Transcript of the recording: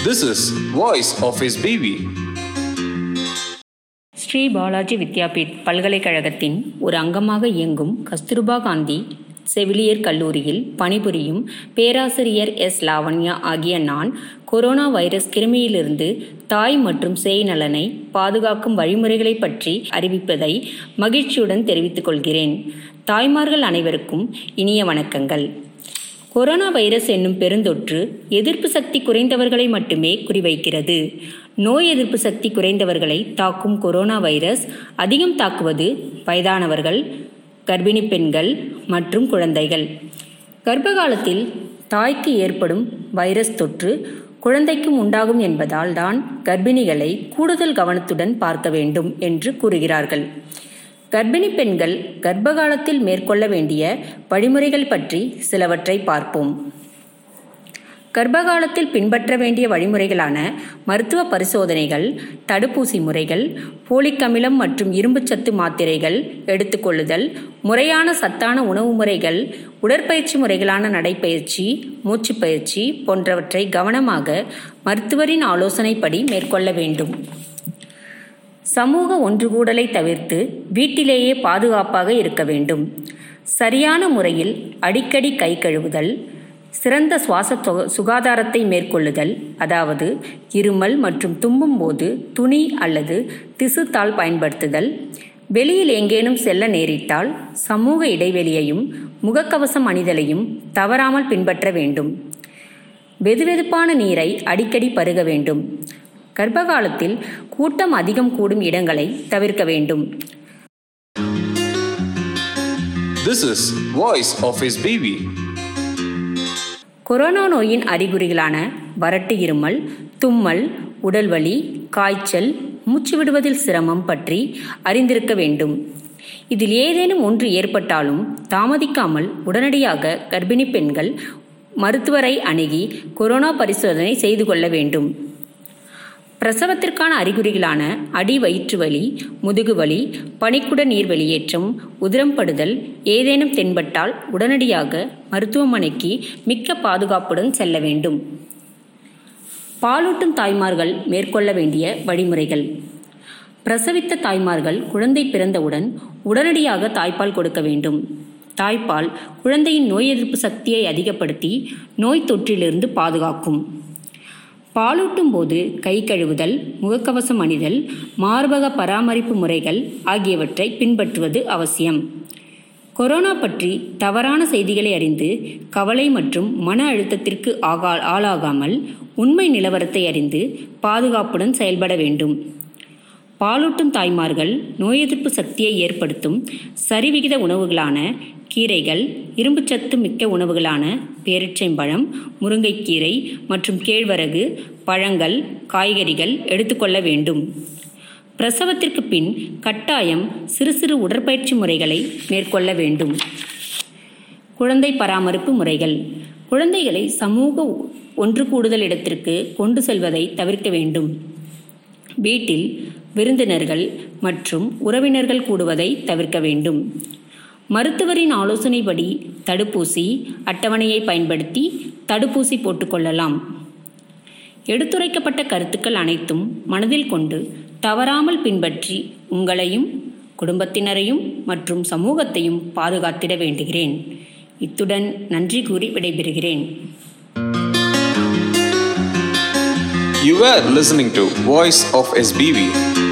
This is Voice of His Baby. Sri Balaji Vidyapith பல்கலைக்கழகத்தின் ஒரு அங்கமாக இயங்கும் கஸ்தூர்பா காந்தி செவிலியர் கல்லூரியில் பணிபுரியும் பேராசிரியர் எஸ் லாவண்யா ஆகிய நான் கொரோனா வைரஸ் கிருமியிலிருந்து தாய் மற்றும் சேய் நலனை பாதுகாக்கும் வழிமுறைகளை பற்றி அறிவிப்பதை மகிழ்ச்சியுடன் தெரிவித்துக் கொள்கிறேன் தாய்மார்கள் அனைவருக்கும் இனிய வணக்கங்கள் கொரோனா வைரஸ் என்னும் பெருந்தொற்று எதிர்ப்பு சக்தி குறைந்தவர்களை மட்டுமே குறிவைக்கிறது நோய் எதிர்ப்பு சக்தி குறைந்தவர்களை தாக்கும் கொரோனா வைரஸ் அதிகம் தாக்குவது வயதானவர்கள் கர்ப்பிணி பெண்கள் மற்றும் குழந்தைகள் கர்ப்ப காலத்தில் தாய்க்கு ஏற்படும் வைரஸ் தொற்று குழந்தைக்கும் உண்டாகும் என்பதால் தான் கர்ப்பிணிகளை கூடுதல் கவனத்துடன் பார்க்க வேண்டும் என்று கூறுகிறார்கள் கர்ப்பிணி பெண்கள் கர்ப்ப காலத்தில் மேற்கொள்ள வேண்டிய வழிமுறைகள் பற்றி சிலவற்றை பார்ப்போம் கர்ப்ப காலத்தில் பின்பற்ற வேண்டிய வழிமுறைகளான மருத்துவ பரிசோதனைகள் தடுப்பூசி முறைகள் போலிக் அமிலம் மற்றும் இரும்புச்சத்து மாத்திரைகள் எடுத்துக்கொள்ளுதல் முறையான சத்தான உணவு முறைகள் உடற்பயிற்சி முறைகளான நடைப்பயிற்சி மூச்சுப் பயிற்சி போன்றவற்றை கவனமாக மருத்துவரின் ஆலோசனைப்படி மேற்கொள்ள வேண்டும் சமூக ஒன்றுகூடலை தவிர்த்து வீட்டிலேயே பாதுகாப்பாக இருக்க வேண்டும் சரியான முறையில் அடிக்கடி கை கழுவுதல் சிறந்த சுவாச சுகாதாரத்தை மேற்கொள்ளுதல் அதாவது இருமல் மற்றும் தும்பும் போது துணி அல்லது திசுத்தாள் பயன்படுத்துதல் வெளியில் எங்கேனும் செல்ல நேரிட்டால் சமூக இடைவெளியையும் முகக்கவசம் அணிதலையும் தவறாமல் பின்பற்ற வேண்டும் வெதுவெதுப்பான நீரை அடிக்கடி பருக வேண்டும் கர்ப்பகாலத்தில் கூட்டம் அதிகம் கூடும் இடங்களை தவிர்க்க வேண்டும் This is Voice of His Baby. Corona நோயின் அறிகுறிகளான வறட்டு இருமல் தும்மல் உடல்வலி காய்ச்சல் மூச்சு விடுவதில் சிரமம் பற்றி அறிந்திருக்க வேண்டும் இதில் ஏதேனும் ஒன்று ஏற்பட்டாலும் தாமதிக்காமல் உடனடியாக கர்ப்பிணி பெண்கள் மருத்துவரை அணுகி கொரோனா பரிசோதனை செய்து கொள்ள வேண்டும் பிரசவத்திற்கான அறிகுறிகளான அடி வயிற்று வலி முதுகுவலி பனிக்குட நீர் வெளியேற்றம் உதிரம்படுதல் ஏதேனும் தென்பட்டால் உடனடியாக மருத்துவமனைக்கு மிக்க பாதுகாப்புடன் செல்ல வேண்டும் பாலூட்டும் தாய்மார்கள் மேற்கொள்ள வேண்டிய வழிமுறைகள் பிரசவித்த தாய்மார்கள் குழந்தை பிறந்தவுடன் உடனடியாக தாய்ப்பால் கொடுக்க வேண்டும் தாய்ப்பால் குழந்தையின் நோய் எதிர்ப்பு சக்தியை அதிகப்படுத்தி நோய் தொற்றிலிருந்து பாதுகாக்கும் பாலூட்டும் போது கை கழுவுதல் முகக்கவசம் அணிதல் மார்பக பராமரிப்பு முறைகள் ஆகியவற்றை பின்பற்றுவது அவசியம் கொரோனா பற்றி தவறான செய்திகளை அறிந்து கவலை மற்றும் மன அழுத்தத்திற்கு ஆகா ஆளாகாமல் உண்மை நிலவரத்தை அறிந்து பாதுகாப்புடன் செயல்பட வேண்டும் பாலூட்டும் தாய்மார்கள் நோய் எதிர்ப்பு சக்தியை ஏற்படுத்தும் சரிவிகித உணவுகளான கீரைகள் இரும்புச்சத்து மிக்க உணவுகளான பேரிச்சைம்பழம் முருங்கைக்கீரை மற்றும் கேழ்வரகு பழங்கள் காய்கறிகள் எடுத்துக்கொள்ள வேண்டும் பிரசவத்திற்கு பின் கட்டாயம் சிறு சிறு உடற்பயிற்சி முறைகளை மேற்கொள்ள வேண்டும் குழந்தை பராமரிப்பு முறைகள் குழந்தைகளை சமூக ஒன்று கூடுதல் இடத்திற்கு கொண்டு செல்வதை தவிர்க்க வேண்டும் வீட்டில் விருந்தினர்கள் மற்றும் உறவினர்கள் கூடுவதை தவிர்க்க வேண்டும் மருத்துவரின் ஆலோசனைப்படி தடுப்பூசி அட்டவணையை பயன்படுத்தி தடுப்பூசி போட்டுக்கொள்ளலாம் எடுத்துரைக்கப்பட்ட கருத்துக்கள் அனைத்தும் மனதில் கொண்டு தவறாமல் பின்பற்றி உங்களையும் குடும்பத்தினரையும் மற்றும் சமூகத்தையும் பாதுகாத்திட வேண்டுகிறேன் இத்துடன் நன்றி கூறி விடைபெறுகிறேன் You were listening to Voice of SBV